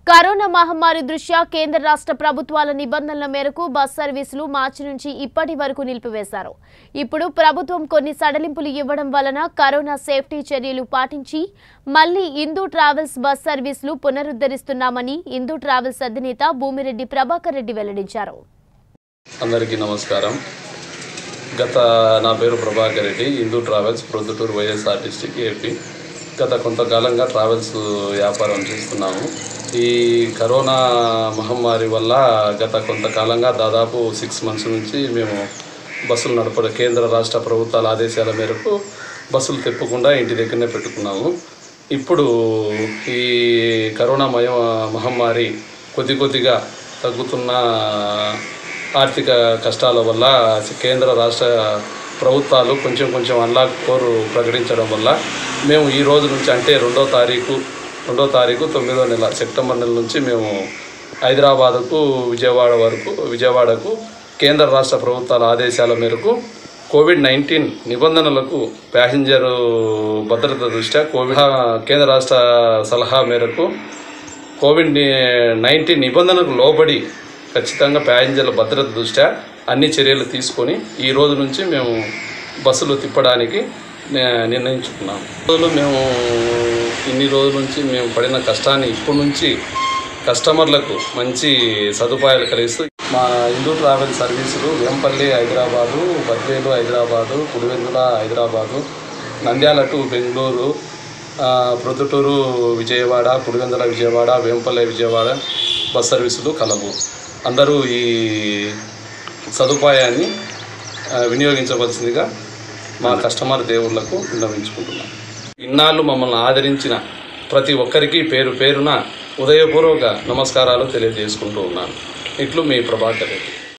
corona మహమ్మారి దృష్ట్యా కేంద్ర రాష్ట్ర ప్రభుత్వాల నిబంధనల మేరకు బస్ సర్వీసులు మార్చి నుంచి ఇప్పటి వరకు నిలిపివేశారు ఇప్పుడు ప్రభుత్వం కొన్ని సడలింపులు ఇవ్వడం వలన కరోనా సేఫ్టీ చర్యలు పాటించి మళ్లీ హిందూ ట్రావెల్స్ బస్ సర్వీసులు పునరుద్ధరిస్తున్నామని హిందూ ట్రావెల్స్ అధినేత భూమిరెడ్డి ప్రభాకర్ రెడ్డి వెల్లడించారు అందరికీ నమస్కారం గత నా పేరు Prabhakar Reddy Hindu travels Proddatur YSR district AP గత కొంతకాలంగా ట్రావెల్స్ వ్యాపారం చేస్తున్నాము ఈ కరోనా మహమ్మారి వల్ల గత కొంతకాలంగా దాదాపు సిక్స్ మంత్స్ నుంచి మేము బస్సులు నడపడం కేంద్ర రాష్ట్ర ప్రభుత్వాల ఆదేశాల మేరకు బస్సులు తిప్పకుండా ఇంటి దగ్గరనే పెట్టుకున్నాము ఇప్పుడు ఈ కరోనా మయ మహమ్మారి కొద్ది కొద్దిగా తగ్గుతున్న ఆర్థిక కష్టాల వల్ల కేంద్ర రాష్ట్ర ప్రభుత్వాలు కొంచెం కొంచెం అన్లాక్ కోరు ప్రకటించడం వల్ల మేము ఈ రోజు నుంచి అంటే రెండో తారీఖు రెండో తారీఖు తొమ్మిదో నెల సెప్టెంబర్ నెల నుంచి మేము హైదరాబాదుకు విజయవాడ వరకు విజయవాడకు కేంద్ర రాష్ట్ర ప్రభుత్వాల ఆదేశాల మేరకు కోవిడ్ నైన్టీన్ నిబంధనలకు ప్యాసింజర్ భద్రత దృష్ట్యా కోవిడ్ కేంద్ర రాష్ట్ర సలహా మేరకు కోవిడ్ నైన్టీన్ నిబంధనలకు లోబడి ఖచ్చితంగా ప్యాసింజర్ల భద్రత దృష్ట్యా అన్ని చర్యలు తీసుకొని ఈ రోజు నుంచి మేము బస్సులు తిప్పడానికి నే- నిర్ణయించుకున్నాం రోజులు మేము ఇన్ని రోజుల నుంచి మేము పడిన కష్టాన్ని ఇప్పటి నుంచి కస్టమర్లకు మంచి సదుపాయాలు కలిగిస్తూ మా హిందూ ట్రావెల్ సర్వీసులు వేంపల్లి హైదరాబాదు బద్వేలు హైదరాబాదు పులివెందుల హైదరాబాదు నంద్యాల టు బెంగళూరు ఆ, ప్రొద్దుటూరు విజయవాడ పులివెందుల విజయవాడ వేంపల్లి విజయవాడ బస్ సర్వీసులు కలవు అందరూ ఈ సదుపాయాన్ని ఆ, వినియోగించవలసిందిగా మా కస్టమర్ దేవుళ్లకు విన్నవించుకుంటున్నాం ఇన్నాళ్ళు మమ్మల్ని ఆదరించిన ప్రతి ఒక్కరికి పేరు పేరున ఉదయపూర్వక నమస్కారాలు తెలియజేసుకుంటూ ఉన్నాను ఇట్లు మీ ప్రభాకర్ రెడ్డి